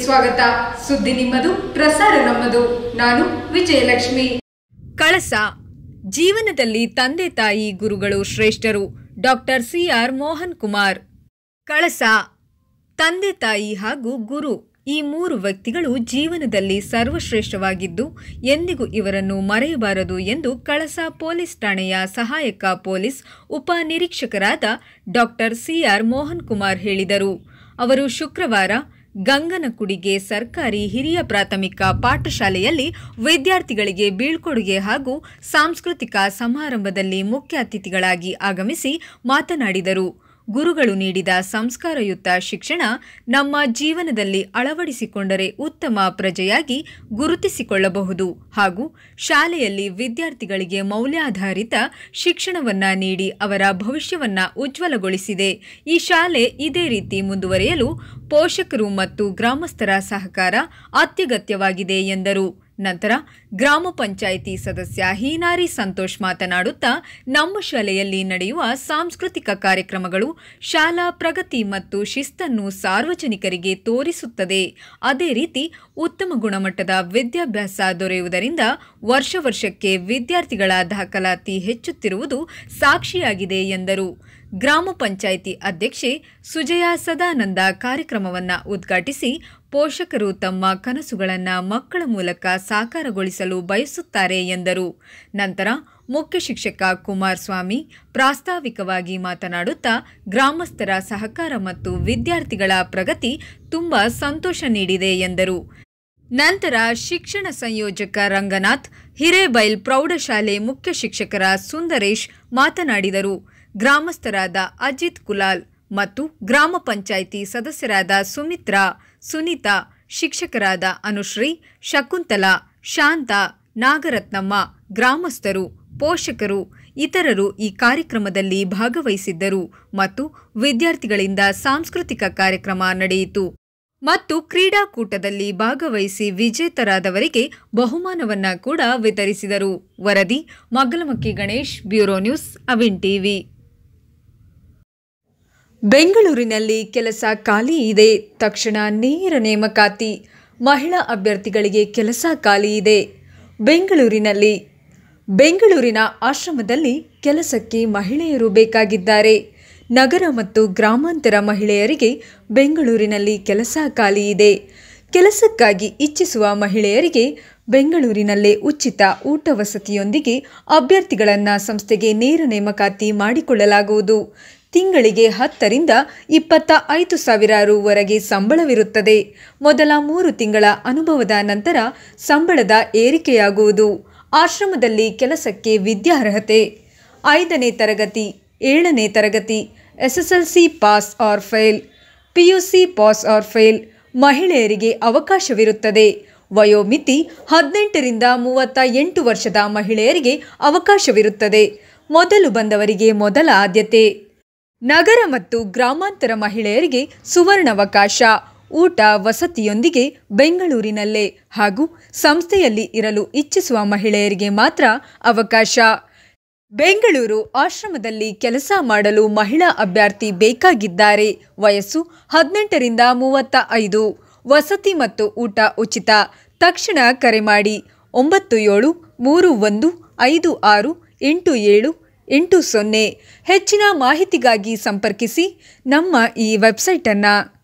ಸ್ವಾಗತ ಸುದ್ದಿ ನಿಮ್ಮದು ಪ್ರಸಾರ ನಮ್ಮದು ನಾನು ವಿಜಯಲಕ್ಷ್ಮಿ ಕಳಸ ಜೀವನದಲ್ಲಿ ತಂದೆ ತಾಯಿ ಗುರುಗಳು ಶ್ರೇಷ್ಠರು ಡಾಕ್ಟರ್ ಸಿಆರ್ ಮೋಹನ್ ಕುಮಾರ್ ಕಳಸ ತಂದೆ ತಾಯಿ ಹಾಗೂ ಗುರು ಈ ಮೂರು ವ್ಯಕ್ತಿಗಳು ಜೀವನದಲ್ಲಿ ಸರ್ವಶ್ರೇಷ್ಠವಾಗಿದ್ದು ಎಂದಿಗೂ ಇವರನ್ನು ಮರೆಯಬಾರದು ಎಂದು ಕಳಸ ಪೊಲೀಸ್ ಠಾಣೆಯ ಸಹಾಯಕ ಪೊಲೀಸ್ ಉಪನಿರೀಕ್ಷಕರಾದ ಡಾಕ್ಟರ್ ಸಿಆರ್ ಮೋಹನ್ ಕುಮಾರ್ ಹೇಳಿದರು ಅವರು ಶುಕ್ರವಾರ ಗಂಗನಕುಡಿಗೆ ಸರ್ಕಾರಿ ಹಿರಿಯ ಪ್ರಾಥಮಿಕ ಪಾಠಶಾಲೆಯಲ್ಲಿ ವಿದ್ಯಾರ್ಥಿಗಳಿಗೆ ಬೀಳ್ಕೊಡುಗೆ ಹಾಗೂ ಸಾಂಸ್ಕೃತಿಕ ಸಮಾರಂಭದಲ್ಲಿ ಮುಖ್ಯ ಅತಿಥಿಗಳಾಗಿ ಆಗಮಿಸಿ ಮಾತನಾಡಿದರು ಗುರುಗಳು ನೀಡಿದ ಸಂಸ್ಕಾರಯುತ ಶಿಕ್ಷಣ ನಮ್ಮ ಜೀವನದಲ್ಲಿ ಅಳವಡಿಸಿಕೊಂಡರೆ ಉತ್ತಮ ಪ್ರಜೆಯಾಗಿ ಗುರುತಿಸಿಕೊಳ್ಳಬಹುದು ಹಾಗೂ ಶಾಲೆಯಲ್ಲಿ ವಿದ್ಯಾರ್ಥಿಗಳಿಗೆ ಮೌಲ್ಯಾಧಾರಿತ ಶಿಕ್ಷಣವನ್ನ ನೀಡಿ ಅವರ ಭವಿಷ್ಯವನ್ನ ಉಜ್ವಲಗೊಳಿಸಿದೆ ಈ ಶಾಲೆ ಇದೇ ರೀತಿ ಮುಂದುವರಿಯಲು ಪೋಷಕರು ಮತ್ತು ಗ್ರಾಮಸ್ಥರ ಸಹಕಾರ ಅತ್ಯಗತ್ಯವಾಗಿದೆ ಎಂದರು ನಂತರ ಗ್ರಾಮ ಪಂಚಾಯಿತಿ ಸದಸ್ಯ ಹೀನಾರಿ ಸಂತೋಷ್ ಮಾತನಾಡುತ್ತಾ ನಮ್ಮ ಶಾಲೆಯಲ್ಲಿ ನಡೆಯುವ ಸಾಂಸ್ಕೃತಿಕ ಕಾರ್ಯಕ್ರಮಗಳು ಶಾಲಾ ಪ್ರಗತಿ ಮತ್ತು ಶಿಸ್ತನ್ನು ಸಾರ್ವಜನಿಕರಿಗೆ ತೋರಿಸುತ್ತದೆ ಅದೇ ರೀತಿ ಉತ್ತಮ ಗುಣಮಟ್ಟದ ವಿದ್ಯಾಭ್ಯಾಸ ದೊರೆಯುವುದರಿಂದ ವರ್ಷ ವರ್ಷಕ್ಕೆ ವಿದ್ಯಾರ್ಥಿಗಳ ದಾಖಲಾತಿ ಹೆಚ್ಚುತ್ತಿರುವುದು ಸಾಕ್ಷಿಯಾಗಿದೆ ಎಂದರು ಗ್ರಾಮ ಪಂಚಾಯಿತಿ ಅಧ್ಯಕ್ಷೆ ಸುಜಯ ಸದಾನಂದ ಕಾರ್ಯಕ್ರಮವನ್ನು ಉದ್ಘಾಟಿಸಿ ಪೋಷಕರು ತಮ್ಮ ಕನಸುಗಳನ್ನು ಮಕ್ಕಳ ಮೂಲಕ ಸಾಕಾರಗೊಳಿಸಲು ಬಯಸುತ್ತಾರೆ ಎಂದರು ನಂತರ ಮುಖ್ಯ ಶಿಕ್ಷಕ ಕುಮಾರಸ್ವಾಮಿ ಪ್ರಾಸ್ತಾವಿಕವಾಗಿ ಮಾತನಾಡುತ್ತಾ ಗ್ರಾಮಸ್ಥರ ಸಹಕಾರ ಮತ್ತು ವಿದ್ಯಾರ್ಥಿಗಳ ಪ್ರಗತಿ ತುಂಬ ಸಂತೋಷ ನೀಡಿದೆ ಎಂದರು ನಂತರ ಶಿಕ್ಷಣ ಸಂಯೋಜಕ ರಂಗನಾಥ್ ಹಿರೇಬೈಲ್ ಪ್ರೌಢಶಾಲೆ ಮುಖ್ಯ ಶಿಕ್ಷಕರ ಸುಂದರೇಶ್ ಮಾತನಾಡಿದರು ಗ್ರಾಮಸ್ಥರಾದ ಅಜಿತ್ ಕುಲಾಲ್ ಮತ್ತು ಗ್ರಾಮ ಪಂಚಾಯಿತಿ ಸದಸ್ಯರಾದ ಸುಮಿತ್ರಾ ಸುನೀತಾ ಶಿಕ್ಷಕರಾದ ಅನುಶ್ರೀ ಶಕುಂತಲಾ ಶಾಂತ ನಾಗರತ್ನಮ್ಮ ಗ್ರಾಮಸ್ಥರು ಪೋಷಕರು ಇತರರು ಈ ಕಾರ್ಯಕ್ರಮದಲ್ಲಿ ಭಾಗವಹಿಸಿದ್ದರು ಮತ್ತು ವಿದ್ಯಾರ್ಥಿಗಳಿಂದ ಸಾಂಸ್ಕೃತಿಕ ಕಾರ್ಯಕ್ರಮ ನಡೆಯಿತು ಮತ್ತು ಕ್ರೀಡಾಕೂಟದಲ್ಲಿ ಭಾಗವಹಿಸಿ ವಿಜೇತರಾದವರಿಗೆ ಬಹುಮಾನವನ್ನ ಕೂಡ ವಿತರಿಸಿದರು ವರದಿ Maggalamakki Ganesh bureau news Avin TV ಬೆಂಗಳೂರಿನಲ್ಲಿ ಕೆಲಸ ಖಾಲಿ ಇದೆ ತಕ್ಷಣ ನೇರ ನೇಮಕಾತಿ ಮಹಿಳಾ ಅಭ್ಯರ್ಥಿಗಳಿಗೆ ಕೆಲಸ ಖಾಲಿ ಇದೆ ಬೆಂಗಳೂರಿನಲ್ಲಿ ಬೆಂಗಳೂರಿನ ಆಶ್ರಮದಲ್ಲಿ ಕೆಲಸಕ್ಕೆ ಮಹಿಳೆಯರು ಬೇಕಾಗಿದ್ದಾರೆ ನಗರ ಮತ್ತು ಗ್ರಾಮಾಂತರ ಮಹಿಳೆಯರಿಗೆ ಬೆಂಗಳೂರಿನಲ್ಲಿ ಕೆಲಸ ಖಾಲಿ ಇದೆ ಕೆಲಸಕ್ಕಾಗಿ ಇಚ್ಛಿಸುವ ಮಹಿಳೆಯರಿಗೆ ಬೆಂಗಳೂರಿನಲ್ಲೇ ಉಚಿತ ಊಟ ವಸತಿಯೊಂದಿಗೆ ಅಭ್ಯರ್ಥಿಗಳನ್ನು ಸಂಸ್ಥೆಗೆ ನೇರ ನೇಮಕಾತಿ ಮಾಡಿಕೊಳ್ಳಲಾಗುವುದು ತಿಂಗಳಿಗೆ ಹತ್ತರಿಂದ ಇಪ್ಪತ್ತ ಐದು ಸಾವಿರ ರುವರೆಗೆ ಸಂಬಳವಿರುತ್ತದೆ ಮೊದಲ ಮೂರು ತಿಂಗಳ ಅನುಭವದ ನಂತರ ಸಂಬಳದ ಏರಿಕೆಯಾಗುವುದು ಆಶ್ರಮದಲ್ಲಿ ಕೆಲಸಕ್ಕೆ ವಿದ್ಯಾರ್ಹತೆ ಐದನೇ ತರಗತಿ ಏಳನೇ ತರಗತಿ SSLC pass or fail PUC pass or fail ಮಹಿಳೆಯರಿಗೆ ಅವಕಾಶವಿರುತ್ತದೆ ವಯೋಮಿತಿ ಹದಿನೆಂಟರಿಂದ ಮೂವತ್ತ ಎಂಟು ವರ್ಷದ ಮಹಿಳೆಯರಿಗೆ ಅವಕಾಶವಿರುತ್ತದೆ ಮೊದಲು ಬಂದವರಿಗೆ ಮೊದಲ ಆದ್ಯತೆ ನಗರ ಮತ್ತು ಗ್ರಾಮಾಂತರ ಮಹಿಳೆಯರಿಗೆ ಸುವರ್ಣಾವಕಾಶ ಊಟ ವಸತಿಯೊಂದಿಗೆ ಬೆಂಗಳೂರಿನಲ್ಲೇ ಹಾಗೂ ಸಂಸ್ಥೆಯಲ್ಲಿ ಇರಲು ಇಚ್ಛಿಸುವ ಮಹಿಳೆಯರಿಗೆ ಮಾತ್ರ ಅವಕಾಶ ಬೆಂಗಳೂರು ಆಶ್ರಮದಲ್ಲಿ ಕೆಲಸ ಮಾಡಲು ಮಹಿಳಾ ಅಭ್ಯರ್ಥಿ ಬೇಕಾಗಿದ್ದಾರೆ ವಯಸ್ಸು ಹದಿನೆಂಟರಿಂದ ಮೂವತ್ತ ಐದು ವಸತಿ ಮತ್ತು ಊಟ ಉಚಿತ ತಕ್ಷಣ ಕರೆ ಮಾಡಿ ಒಂಬತ್ತು ಏಳು ಮೂರು ಒಂದು ಐದು ಆರು ಎಂಟು ಏಳು ಎಂಟು ಸೊನ್ನೆ ಹೆಚ್ಚಿನ ಮಾಹಿತಿಗಾಗಿ ಸಂಪರ್ಕಿಸಿ ನಮ್ಮ ಈ ವೆಬ್ಸೈಟನ್ನು